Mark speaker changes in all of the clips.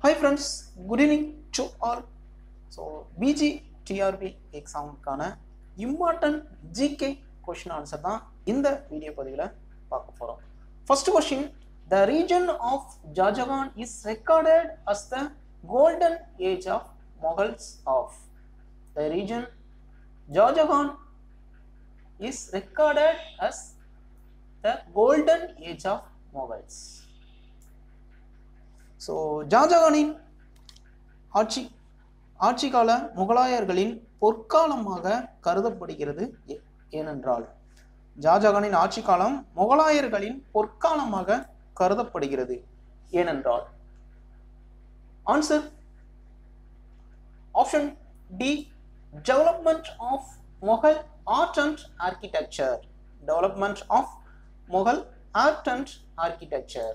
Speaker 1: Hi friends good evening to all so PG TRP எக்ஸாமுக்கான important GK question answer தான் இந்த video பதிவில் பார்க்க போகிறோம் first question the region of ஜாஜகான் is recorded as the golden age of Mughals of the region ஜாஜகான் is recorded as the golden age of Mughals so ஜாஜகானின் ஆட்சி ஆட்சி கால முகலாயர்களின் பொற்காலமாக கருதப்படுகிறது ஏ- ஏனென்றால் ஜாஜகானின் ஆட்சி காலம் முகலாயர்களின் பொற்காலமாக கருதப்படுகிறது ஏனென்றால் answer option D development of Mughal art and architecture development of Mughal art and architecture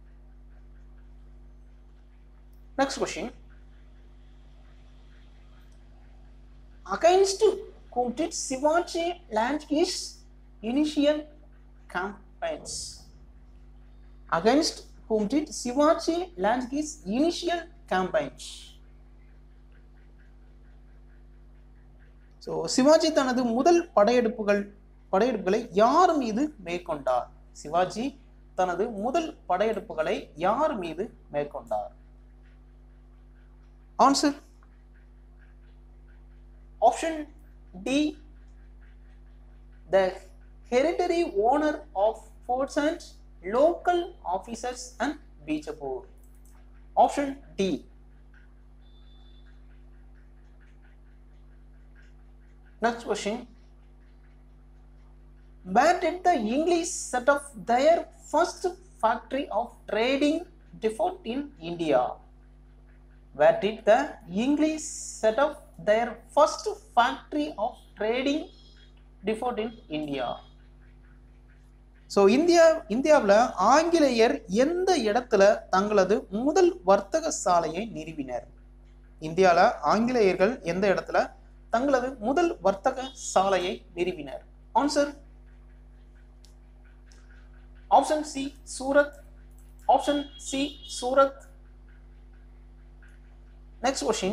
Speaker 1: Next question. Against whom did Shivaji launch his initial campaigns? Against whom did Shivaji launch his initial campaigns? So Shivaji தனது முதல் படையெடுப்புகள் படையெடுப்புகளை யார் மீது மேற்கொண்டார் சிவாஜி தனது முதல் படையெடுப்புகளை யார் மீது மேற்கொண்டார் Answer Option D The hereditary owner of forts and local officers and Bijapur. Option D. Next question. Where did the English set up their first factory of trading depot in India? where did the English set up their first factory of trading depot in India? So India இந்தியாவில் ஆங்கிலேயர் எந்த இடத்துல தங்களது முதல் வர்த்தக சாலையை நிறுவினர் இந்தியாவில் ஆங்கிலேயர்கள் எந்த இடத்துல தங்களது முதல் வர்த்தக சாலையை நிறுவினர் answer option C Surat option C Surat Next question.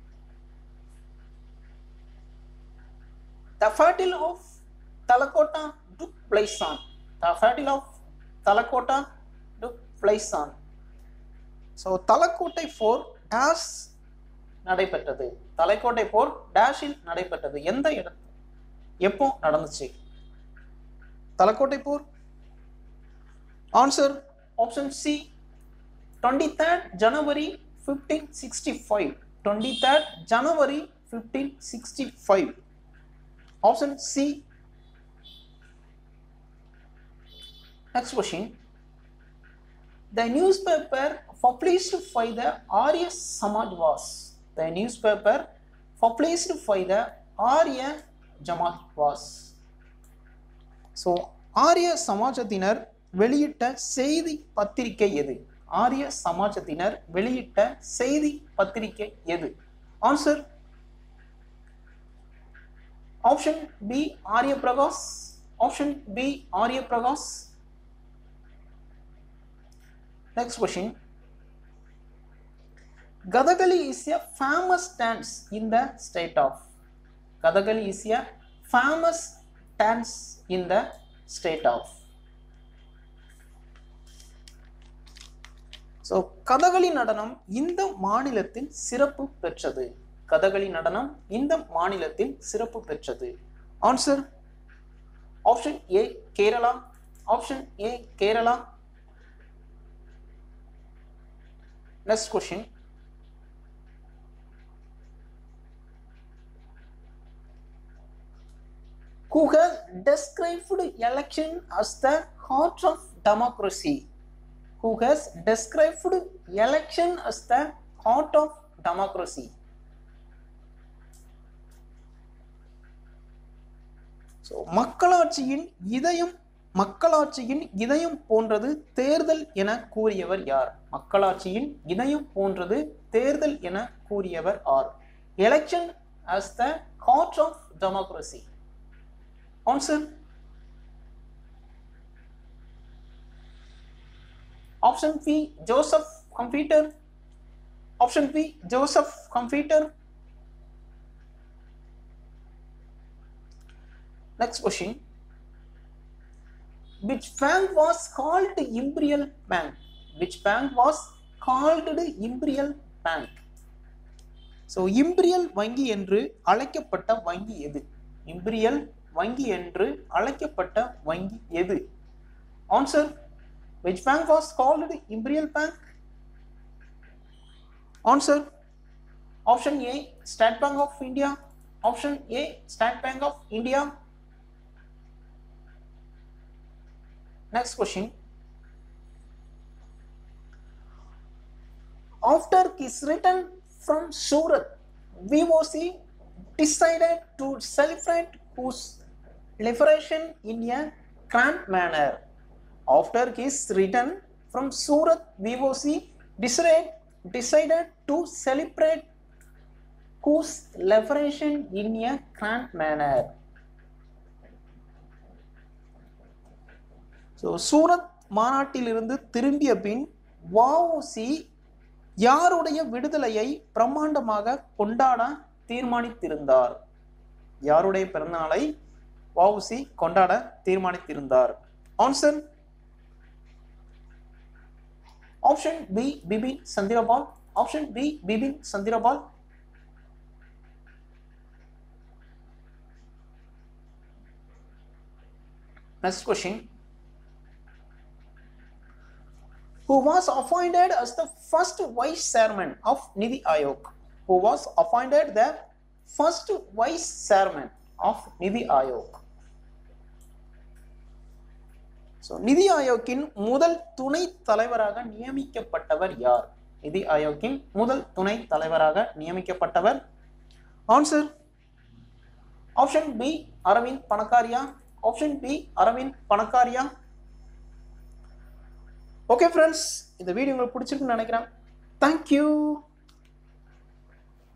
Speaker 1: The battle of Talakota took place on. The battle of Talakota took place on. So Talakottai போர் டேஷ் நடைபெற்றது தலைக்கோட்டை போர் டேஷில் நடைபெற்றது எந்த இடத்து எப்போ நடந்துச்சு தலக்கோட்டை போர் answer option C twenty third January 1565 23rd January 1565 option C next question the newspaper published by the Arya Samaj was the newspaper published by the Arya Samaj was so ஆரிய சமாஜத்தினர் வெளியிட்ட செய்தி பத்திரிகை எது ஆரிய சமாஜத்தினர் வெளியிட்ட செய்தி பத்திரிகை எது answer option B Arya Prakash option B Arya Prakash next question Kathakali is a famous dance in the state of Kathakali is a famous dance in the state of so Kathakali நடனம் இந்த மாநிலத்தில் சிறப்பு பெற்றது கதகளி நடனம் இந்த மாநிலத்தில் சிறப்பு பெற்றது answer option A Kerala option A Kerala next question who has described election as the heart of democracy who has described election as the heart of democracy. So மக்களாட்சியின் இதயம் மக்களாட்சியின் இதயம் போன்றது தேர்தல் என கூறியவர் யார் மக்களாட்சியின் இதயம் போன்றது தேர்தல் என கூறியவர் or election as the heart of democracy answer option B Joseph Schumpeter Option B, Joseph Computer. Next question. Which bank was called Imperial Bank? Which bank was called Imperial Bank? So Imperial வங்கி என்று அழைக்கப்பட்ட வங்கி எது imperial வங்கி என்று அழைக்கப்பட்ட வங்கி எது answer which bank was called imperial bank answer option a state bank of india option a state bank of india next question after his return from surat voc decided to celebrate whose liberation in a grand manner after his return from Surat, VOC decided, decided to celebrate whose liberation in a grand manner. So Surat மாநாட்டிலிருந்து திரும்பிய பின் வஉசி யாருடைய விடுதலையை பிரம்மாண்டமாக கொண்டாட தீர்மானித்திருந்தார் யாருடைய பிறந்தநாளை வஉசி கொண்டாட தீர்மானித்திருந்தார் answer Option B, Bibin Sandirabal. Option B, Bibin Sandirabal. Next question. Who was appointed as the first vice chairman of Nidhi Ayog? Who was appointed the first vice chairman of Nidhi Ayog? So Niti ஆயோக்கின் முதல் துணை தலைவராக நியமிக்கப்பட்டவர் யார் நிதி ஆயோக்கின் முதல் துணை தலைவராக நியமிக்கப்பட்டவர் answer option B Arvind Panagariya option B Arvind Panagariya okay friends இந்த வீடியோ உங்களுக்கு பிடிச்சிருக்குன்னு நினைக்கிறேன் தேங்க்யூ